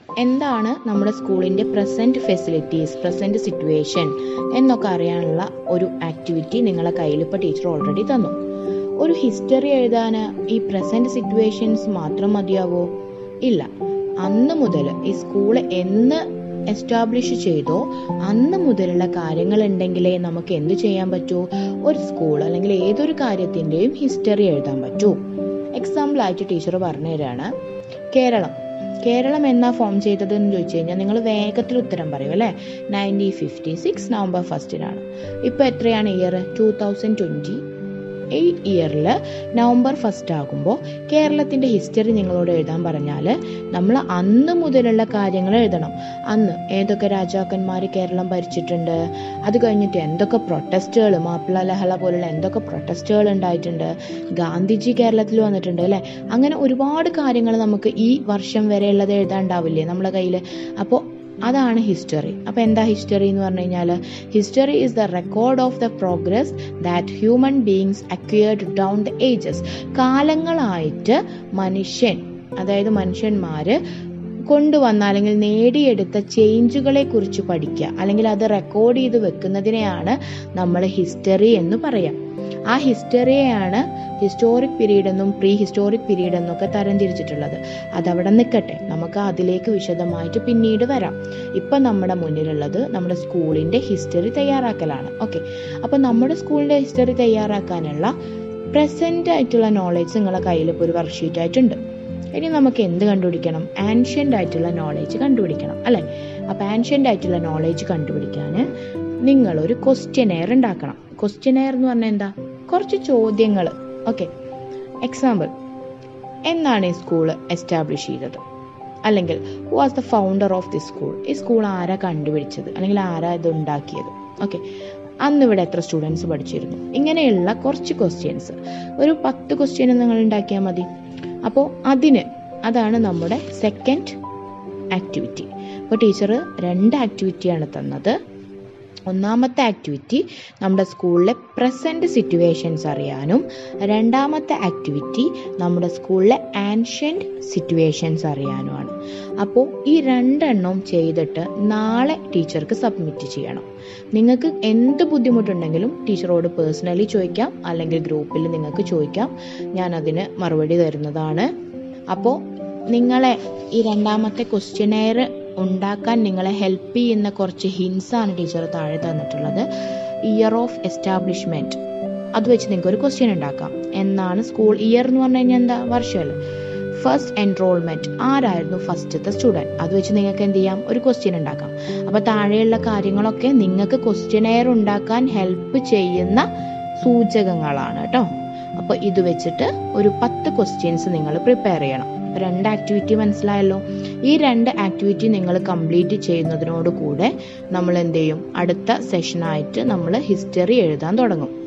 എന്താണ് നമ്മുടെ സ്കൂളിൻ്റെ പ്രസൻറ്റ് ഫെസിലിറ്റീസ് പ്രസൻറ്റ് സിറ്റുവേഷൻ എന്നൊക്കെ അറിയാനുള്ള ഒരു ആക്ടിവിറ്റി നിങ്ങളെ കയ്യിൽ ഇപ്പോൾ ടീച്ചർ ഓൾറെഡി തന്നു ഒരു ഹിസ്റ്ററി എഴുതാൻ ഈ പ്രസൻറ്റ് സിറ്റുവേഷൻസ് മാത്രം മതിയാവോ ഇല്ല അന്ന് മുതൽ ഈ സ്കൂൾ എന്ന് എസ്റ്റാബ്ലിഷ് ചെയ്തോ അന്ന് മുതലുള്ള കാര്യങ്ങൾ ഉണ്ടെങ്കിലേ നമുക്ക് എന്ത് ചെയ്യാൻ പറ്റൂ ഒരു സ്കൂൾ അല്ലെങ്കിൽ ഏതൊരു കാര്യത്തിൻ്റെയും ഹിസ്റ്ററി എഴുതാൻ പറ്റൂ എക്സാമ്പിൾ ആയിട്ട് ടീച്ചർ പറഞ്ഞു തരാണ് കേരളം കേരളം എന്നാ ഫോം ചെയ്തത് എന്ന് ചോദിച്ചു കഴിഞ്ഞാൽ നിങ്ങൾ വേഗത്തിൽ ഉത്തരം പറയും അല്ലേ നയൻറ്റീൻ ഫിഫ്റ്റി സിക്സ് നവംബർ ഫസ്റ്റിനാണ് ഇപ്പോൾ എത്രയാണ് ഇയർ ടൂ തൗസൻഡ് ട്വൻറ്റി ഈ ഇയറിൽ നവംബർ ഫസ്റ്റ് ആകുമ്പോൾ കേരളത്തിൻ്റെ ഹിസ്റ്ററി നിങ്ങളോട് എഴുതാൻ പറഞ്ഞാൽ നമ്മൾ അന്ന് മുതലുള്ള കാര്യങ്ങൾ എഴുതണം അന്ന് ഏതൊക്കെ രാജാക്കന്മാർ കേരളം ഭരിച്ചിട്ടുണ്ട് അത് കഴിഞ്ഞിട്ട് എന്തൊക്കെ പ്രൊട്ടസ്റ്റുകൾ മാപ്പിള ലഹള പോലുള്ള എന്തൊക്കെ പ്രൊട്ടസ്റ്റുകൾ ഉണ്ടായിട്ടുണ്ട് ഗാന്ധിജി കേരളത്തിൽ വന്നിട്ടുണ്ട് അല്ലേ അങ്ങനെ ഒരുപാട് കാര്യങ്ങൾ നമുക്ക് ഈ വർഷം വരെ ഉള്ളത് എഴുതാണ്ടാവില്ലേ നമ്മളെ കയ്യിൽ അപ്പോൾ അതാണ് ഹിസ്റ്ററി അപ്പോൾ എന്താ ഹിസ്റ്ററി എന്ന് പറഞ്ഞു കഴിഞ്ഞാൽ history is the record of the progress that human beings acquired down the ages കാലങ്ങളായിട്ട് മനുഷ്യൻ അതായത് മനുഷ്യന്മാർ കൊണ്ടുവന്ന അല്ലെങ്കിൽ നേടിയെടുത്ത ചേഞ്ചുകളെ കുറിച്ച് പഠിക്കുക അല്ലെങ്കിൽ അത് റെക്കോർഡ് ചെയ്ത് വെക്കുന്നതിനെയാണ് നമ്മൾ ഹിസ്റ്ററി എന്ന് പറയാം ആ ഹിസ്റ്ററിയെയാണ് ഹിസ്റ്റോറിക് പീരീഡ് എന്നും പ്രീ ഹിസ്റ്റോറിക് പീരീഡ് എന്നൊക്കെ തരംതിരിച്ചിട്ടുള്ളത് അതവിടെ നിൽക്കട്ടെ നമുക്ക് അതിലേക്ക് വിശദമായിട്ട് പിന്നീട് വരാം ഇപ്പം നമ്മുടെ മുന്നിലുള്ളത് നമ്മുടെ സ്കൂളിൻ്റെ ഹിസ്റ്ററി തയ്യാറാക്കലാണ് ഓക്കെ അപ്പം നമ്മുടെ സ്കൂളിൻ്റെ ഹിസ്റ്ററി തയ്യാറാക്കാനുള്ള പ്രസൻ്റ് ആയിട്ടുള്ള നോളേജ് നിങ്ങളെ കയ്യിൽ ഇപ്പോൾ ഒരു വർക്ക്ഷീറ്റ് ആയിട്ടുണ്ട് ഇനി നമുക്ക് എന്ത് കണ്ടുപിടിക്കണം ആൻഷ്യൻ്റ് ആയിട്ടുള്ള നോളേജ് കണ്ടുപിടിക്കണം അല്ലേ അപ്പോൾ ആൻഷ്യൻ്റ് ആയിട്ടുള്ള നോളേജ് കണ്ടുപിടിക്കാൻ നിങ്ങളൊരു ക്വസ്റ്റ്യനെയർ ഉണ്ടാക്കണം ക്വസ്റ്റ്യനെയർ എന്ന് പറഞ്ഞാൽ എന്താ കുറച്ച് ചോദ്യങ്ങൾ ഓക്കെ എക്സാമ്പിൾ എന്നാണ് ഈ സ്കൂൾ എസ്റ്റാബ്ലിഷ് ചെയ്തത് അല്ലെങ്കിൽ was the founder of the school ഈ സ്കൂൾ ആരാ കണ്ടുപിടിച്ചത് അല്ലെങ്കിൽ ആരാ ഇത് ഉണ്ടാക്കിയത് ഓക്കെ അന്ന് ഇവിടെ എത്ര സ്റ്റുഡൻസ് പഠിച്ചിരുന്നു ഇങ്ങനെയുള്ള കുറച്ച് ക്വസ്റ്റ്യൻസ് ഒരു പത്ത് ക്വസ്റ്റ്യൻ നിങ്ങൾ ഉണ്ടാക്കിയാൽ മതി അപ്പോൾ അതിന് അതാണ് നമ്മുടെ സെക്കൻഡ് ആക്ടിവിറ്റി അപ്പോൾ ടീച്ചർ രണ്ട് ആക്ടിവിറ്റിയാണ് തന്നത് ഒന്നാമത്തെ ആക്ടിവിറ്റി നമ്മുടെ സ്കൂളിലെ പ്രസൻറ്റ് സിറ്റുവേഷൻസ് അറിയാനും രണ്ടാമത്തെ ആക്ടിവിറ്റി നമ്മുടെ സ്കൂളിലെ ആൻഷ്യൻറ്റ് സിറ്റുവേഷൻസ് അറിയാനുമാണ് അപ്പോൾ ഈ രണ്ടെണ്ണം ചെയ്തിട്ട് നാളെ ടീച്ചർക്ക് സബ്മിറ്റ് ചെയ്യണം നിങ്ങൾക്ക് എന്ത് ബുദ്ധിമുട്ടുണ്ടെങ്കിലും ടീച്ചറോട് പേഴ്സണലി ചോദിക്കാം അല്ലെങ്കിൽ ഗ്രൂപ്പിൽ നിങ്ങൾക്ക് ചോദിക്കാം ഞാൻ അതിന് മറുപടി തരുന്നതാണ് അപ്പോൾ നിങ്ങളെ ഈ രണ്ടാമത്തെ ക്വസ്റ്റ്യനെയർ ഉണ്ടാക്കാൻ നിങ്ങളെ ഹെൽപ്പ് ചെയ്യുന്ന കുറച്ച് ഹിൻസ് ആണ് ടീച്ചർ താഴെ തന്നിട്ടുള്ളത് ഇയർ ഓഫ് എസ്റ്റാബ്ലിഷ്മെന്റ് അത് വെച്ച് നിങ്ങൾക്ക് ഒരു ക്വസ്റ്റ്യൻ ഉണ്ടാക്കാം എന്നാണ് സ്കൂൾ ഇയർ എന്ന് പറഞ്ഞു കഴിഞ്ഞാൽ എന്താ വർഷമല്ല ഫസ്റ്റ് എൻറോൾമെന്റ് ആരായിരുന്നു ഫസ്റ്റത്തെ സ്റ്റുഡൻറ് അത് വെച്ച് നിങ്ങൾക്ക് എന്ത് ചെയ്യാം ഒരു ക്വസ്റ്റ്യൻ ഉണ്ടാക്കാം അപ്പോൾ താഴെയുള്ള കാര്യങ്ങളൊക്കെ നിങ്ങൾക്ക് ക്വസ്റ്റ്യനെയർ ഉണ്ടാക്കാൻ ഹെൽപ്പ് ചെയ്യുന്ന സൂചകങ്ങളാണ് കേട്ടോ അപ്പോൾ ഇത് വെച്ചിട്ട് ഒരു പത്ത് ക്വസ്റ്റ്യൻസ് നിങ്ങൾ പ്രിപ്പയർ ചെയ്യണം രണ്ട് ആക്ടിവിറ്റി മനസ്സിലായല്ലോ ഈ രണ്ട് ആക്ടിവിറ്റി നിങ്ങൾ കംപ്ലീറ്റ് ചെയ്യുന്നതിനോട് കൂടെ നമ്മൾ എന്ത് ചെയ്യും അടുത്ത സെഷനായിട്ട് നമ്മൾ ഹിസ്റ്ററി എഴുതാൻ തുടങ്ങും